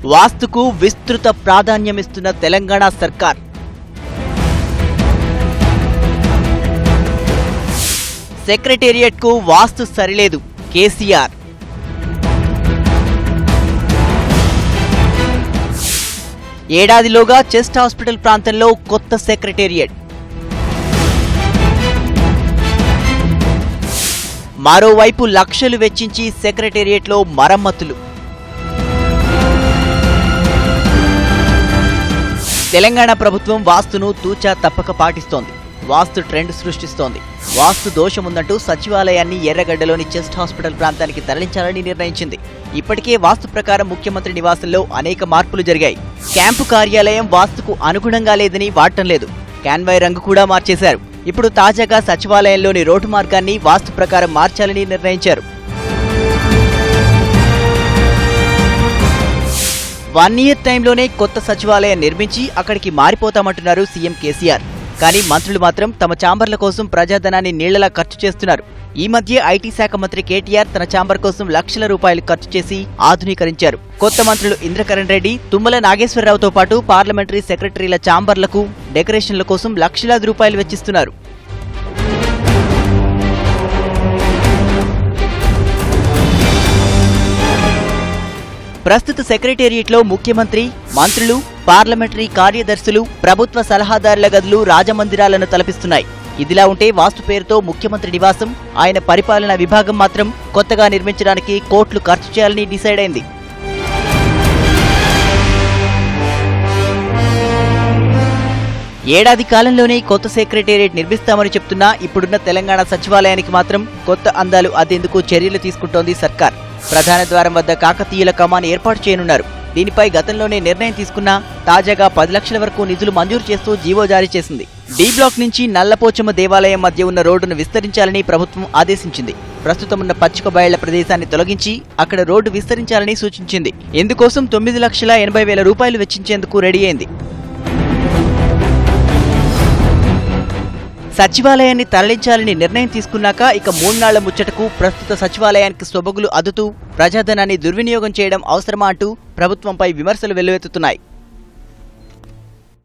వాస్తుకు విస్తృత ప్రాధాన్యమిస్తున్న తెలంగాణ సర్కార్ సెక్రటేరియట్కు వాస్తు సరిలేదు కేసీఆర్ ఏడాదిలోగా చెస్ట్ హాస్పిటల్ ప్రాంతంలో కొత్త సెక్రటేరియట్ మరోవైపు లక్షలు వెచ్చించి సెక్రటేరియట్లో మరమ్మతులు తెలంగాణ ప్రభుత్వం వాస్తును తూచా తప్పక పాటిస్తోంది వాస్తు ట్రెండ్ సృష్టిస్తోంది వాస్తు దోషముందంటూ సచివాలయాన్ని ఎర్రగడ్డలోని చెస్ట్ హాస్పిటల్ ప్రాంతానికి తరలించాలని నిర్ణయించింది ఇప్పటికే వాస్తు ప్రకారం ముఖ్యమంత్రి నివాసంలో అనేక మార్పులు జరిగాయి క్యాంపు కార్యాలయం వాస్తుకు అనుగుణంగా లేదని వాడటం లేదు క్యాన్వాయ్ రంగు కూడా మార్చేశారు ఇప్పుడు తాజాగా సచివాలయంలోని రోడ్డు మార్గాన్ని వాస్తు ప్రకారం మార్చాలని నిర్ణయించారు వన్ ఇయర్ టైంలోనే కొత్త సచివాలయం నిర్మించి అక్కడికి మారిపోతామంటున్నారు సీఎం కేసీఆర్ కానీ మంత్రులు మాత్రం తమ ఛాంబర్ల కోసం ప్రజాధనాన్ని నీళ్లలా ఖర్చు చేస్తున్నారు ఈ మధ్య ఐటీ శాఖ మంత్రి కేటీఆర్ తన ఛాంబర్ కోసం లక్షల రూపాయలు ఖర్చు చేసి ఆధునీకరించారు కొత్త మంత్రులు ఇంద్రకరణ్ రెడ్డి తుమ్మల నాగేశ్వరరావుతో పాటు పార్లమెంటరీ సెక్రటరీల ఛాంబర్లకు డెకరేషన్ల కోసం లక్షలాది రూపాయలు వెచ్చిస్తున్నారు ప్రస్తుత సెక్రటేరియట్లో ముఖ్యమంత్రి మంత్రులు పార్లమెంటరీ కార్యదర్శులు ప్రభుత్వ సలహాదారుల గదులు రాజమందిరాలను తలపిస్తున్నాయి ఇదిలా ఉంటే వాస్తు పేరుతో ముఖ్యమంత్రి నివాసం ఆయన పరిపాలనా విభాగం మాత్రం కొత్తగా నిర్మించడానికి కోట్లు ఖర్చు చేయాలని డిసైడ్ అయింది ఏడాది కాలంలోనే కొత్త సెక్రటేరియట్ నిర్మిస్తామని చెప్తున్నా ఇప్పుడున్న తెలంగాణ సచివాలయానికి మాత్రం కొత్త అందాలు అద్దెందుకు చర్యలు తీసుకుంటోంది సర్కార్ ప్రధాన ద్వారం వద్ద కాకతీయుల కమాన్ ఏర్పాటు చేయనున్నారు దీనిపై గతంలోనే నిర్ణయం తీసుకున్నా తాజాగా పది లక్షల వరకు నిధులు మంజూరు చేస్తూ జీవో జారీ చేసింది డి బ్లాక్ నుంచి నల్లపోచమ్మ దేవాలయం మధ్య ఉన్న రోడ్డును విస్తరించాలని ప్రభుత్వం ఆదేశించింది ప్రస్తుతం ఉన్న పచ్చిక బయళ్ల ప్రదేశాన్ని తొలగించి అక్కడ రోడ్డు విస్తరించాలని సూచించింది ఇందుకోసం తొమ్మిది లక్షల ఎనభై వేల రూపాయలు వెచ్చించేందుకు రెడీ అయింది సచివాలయాన్ని తరలించాలని నిర్ణయం తీసుకున్నాక ఇక మూడునాళ్ల ముచ్చటకు ప్రస్తుత సచివాలయానికి సొబగులు అదుతూ ప్రజాధనాన్ని దుర్వినియోగం చేయడం అవసరమా అంటూ ప్రభుత్వంపై విమర్శలు వెల్లువెత్తుతున్నాయి